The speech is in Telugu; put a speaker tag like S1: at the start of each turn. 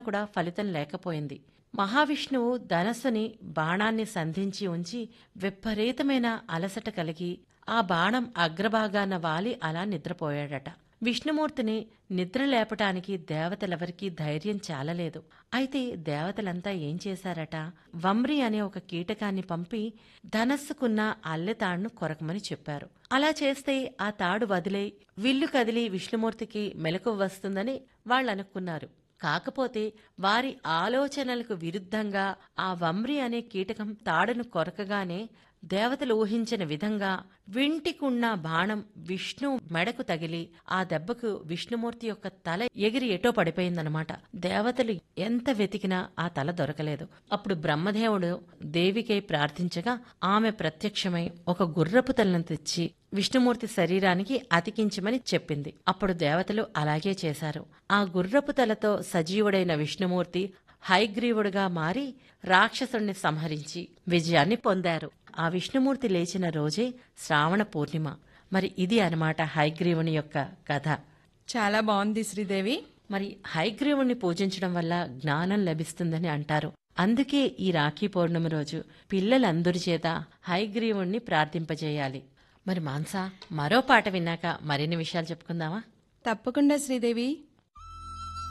S1: కూడా ఫలితం లేకపోయింది మహావిష్ణువు ధనస్సుని బాణాన్ని సంధించి ఉంచి విపరీతమైన అలసట కలిగి ఆ బాణం అగ్రభాగాన వాలి అలా నిద్రపోయాడట విష్ణుమూర్తిని నిద్ర లేపటానికి దేవతలెవరికీ ధైర్యం చాలలేదు అయితే దేవతలంతా ఏం చేశారట వమ్రి అనే ఒక కీటకాన్ని పంపి ధనస్సుకున్న అల్లెతాడును కొరకమని చెప్పారు అలా చేస్తే ఆ తాడు వదిలే విల్లు కదిలి విష్ణుమూర్తికి మెలకు వస్తుందని వాళ్ళనుకున్నారు కాకపోతే వారి ఆలోచనలకు విరుద్ధంగా ఆ వమ్రి అనే కీటకం తాడును కొరకగానే దేవతలు ఊహించిన విధంగా వింటికున్న బాణం విష్ణు మెడకు తగిలి ఆ దెబ్బకు విష్ణుమూర్తి యొక్క తల ఎగిరి ఎటో పడిపోయిందనమాట దేవతలు ఎంత వెతికినా ఆ తల దొరకలేదు అప్పుడు బ్రహ్మదేవుడు దేవికై ప్రార్థించగా ఆమె ప్రత్యక్షమై ఒక గుర్రపు తలను తెచ్చి విష్ణుమూర్తి శరీరానికి అతికించమని చెప్పింది అప్పుడు దేవతలు అలాగే చేశారు ఆ గుర్రపు తలతో సజీవుడైన విష్ణుమూర్తి హైగ్రీవుడుగా మారి రాక్షసుణ్ణి సంహరించి విజయాన్ని పొందారు ఆ విష్ణుమూర్తి లేచిన రోజే శ్రావణ పూర్ణిమ మరి ఇది అన్నమాట హైగ్రీవుని యొక్క కథ
S2: చాలా బాగుంది శ్రీదేవి
S1: మరి హైగ్రీవుణ్ణి పూజించడం వల్ల జ్ఞానం లభిస్తుందని అంటారు అందుకే ఈ రాఖీ పౌర్ణమి రోజు పిల్లలందరి చేత హైగ్రీవుణ్ణి ప్రార్థింపజేయాలి మరి మాన్సా మరో పాట విన్నాక మరిన్ని విషయాలు చెప్పుకుందామా
S2: తప్పకుండా శ్రీదేవి